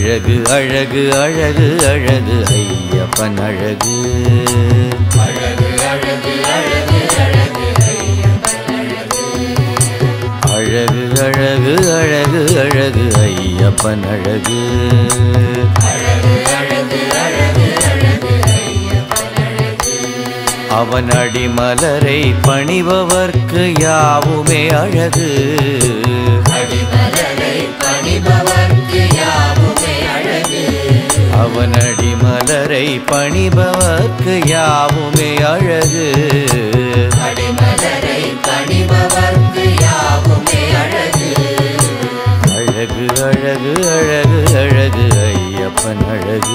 அழகு அழகு அழகு அழகு ஐயப்பன் அழகு அழகு அழகு அழகு அழகு ஐயப்பன் அழகு அவன் அடிமலரை பணிபவர்க்கு யாவுமே அழகு அவன் அடிமலரை பணிபவர்க்கு யாவுமே அழகு அழகு அழகு அழகு அழகு ஐயப்பன் அழகு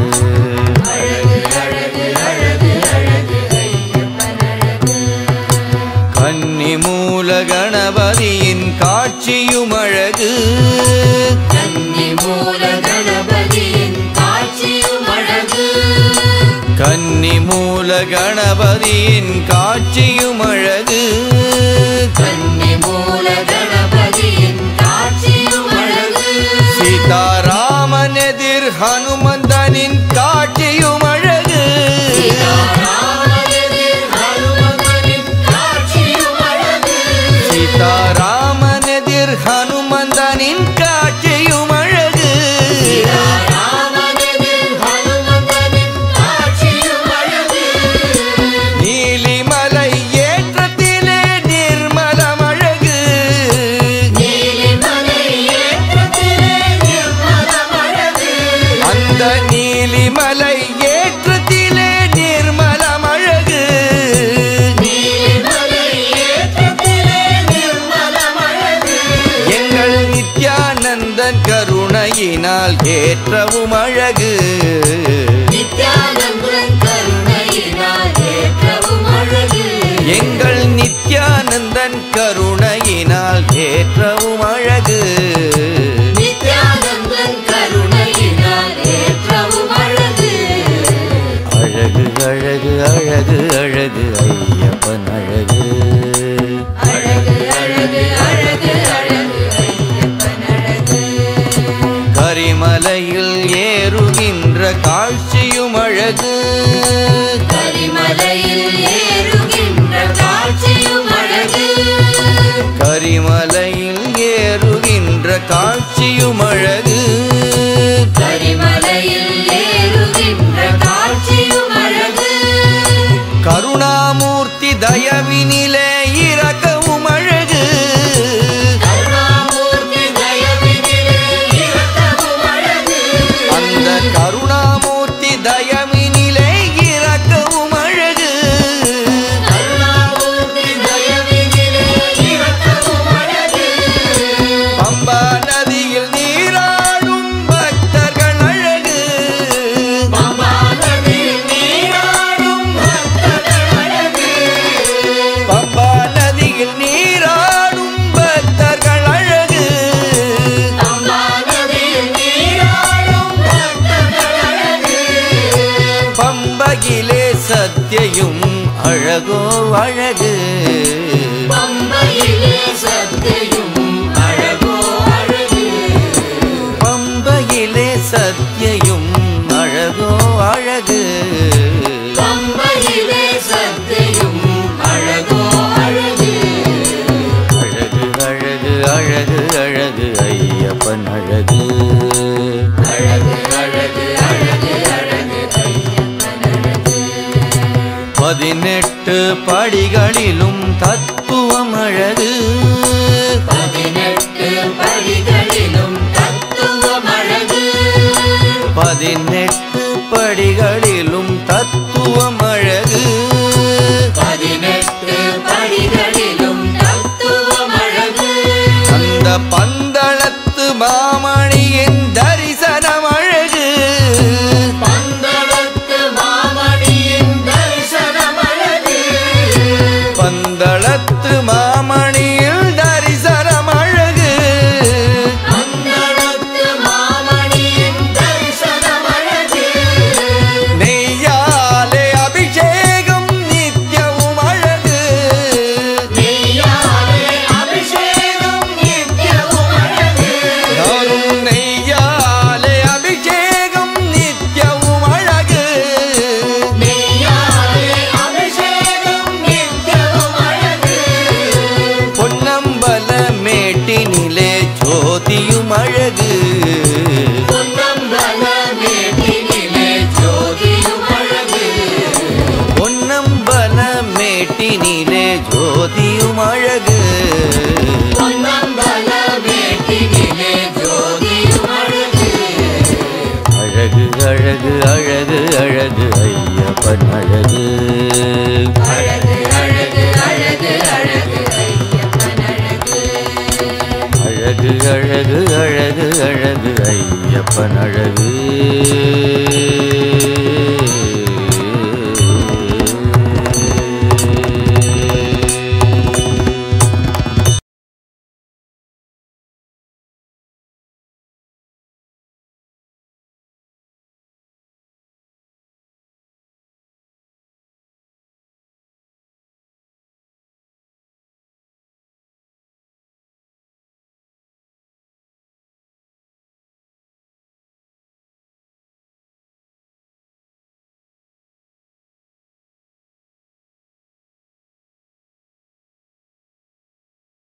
கன்னி மூல கணபதியின் காட்சியும் அழகு கன்னி மூல கணபதியின் காட்சியும் அழகு சீதாராமன் எதிர் ஹனுமந்தனின் காட்சியும் அழகு சீதாராமன் எதிர் ஹனுமந்தனின் காட்சியும் அழகு நீலிமலை ஏற்றத்திலே நிர்மலம் அழகு அந்த நீலிமலை ஏற்றத்திலே நிர்மலம் அழகு எங்கள் நித்யானந்தன் கருணையினால் ஏற்றவும் அழகு எங்கள் நித்யானந்தன் கருணையினால் ஏற்றவும் அழகு அழகு அழகு அழகு அழகு ஐயப்பன் அழகு கரிமலையில் ஏறுகின்ற காட்சியும் அழகு கரிமலையில் ஏறுகின்ற காட்சியும் அழகு கரிமலையில் ஏறுகின்ற காட்சியும் அழகு கரிமலையில் ஏறுகின்ற காட்சியும் அழகு கருணாமூர்த்தி தயவினிலே இறக்கவும் அழகு கருணாமூர்த்தி தயவினிலே இரக்கமும் அழகு அந்த கருணாமூர்த்தி தயவினிலே இறக்கவும் அழகு கருணாமூர்த்தி தயவினிலே இரக்கமும் அழகு பம்பா நதியில் நீராடும் பக்தர்கள் அழகு பம்பா நதியில் நீராடும் பக்தர்கள் அழகு பம்பா நதியில் நீராடும் பக்தர்கள் அழகு பம்பா நதியில் நீராடும் பக்தர்கள் அழகு பம்பகிலே சத்தியும் அழகோ அழகு பம்பையிலே சத்தையும் அழகோ அழகு பம்பையிலே சத்தியும் அழகோ அழகு பம்பையிலே சத்தையும் அழகோ அழகு அழகு அழகு அழகு அழகு ஐயப்பன் அழகு அழகு அழகு அழகு அழகு ஐயப்பன் அழகு பதினெட்டு படிகளிலும் தத்துவம் அழகு பதினெட்டு படிகளிலும் தத்துவம் அழகு பதினெட்டு படிகளிலும் தத்துவம் அழகு பதினெட்டு படிகளிலும் தத்துவம் அழகு அந்த பந்தளத்து மாமணியின் தரிசனம் அழகு பந்தளத்து மாமணியின் தரிசனம் அழகு பந்தளத்து மாமணி அழகு அழகு அழகு அழகு ஐயப்பன் அழகு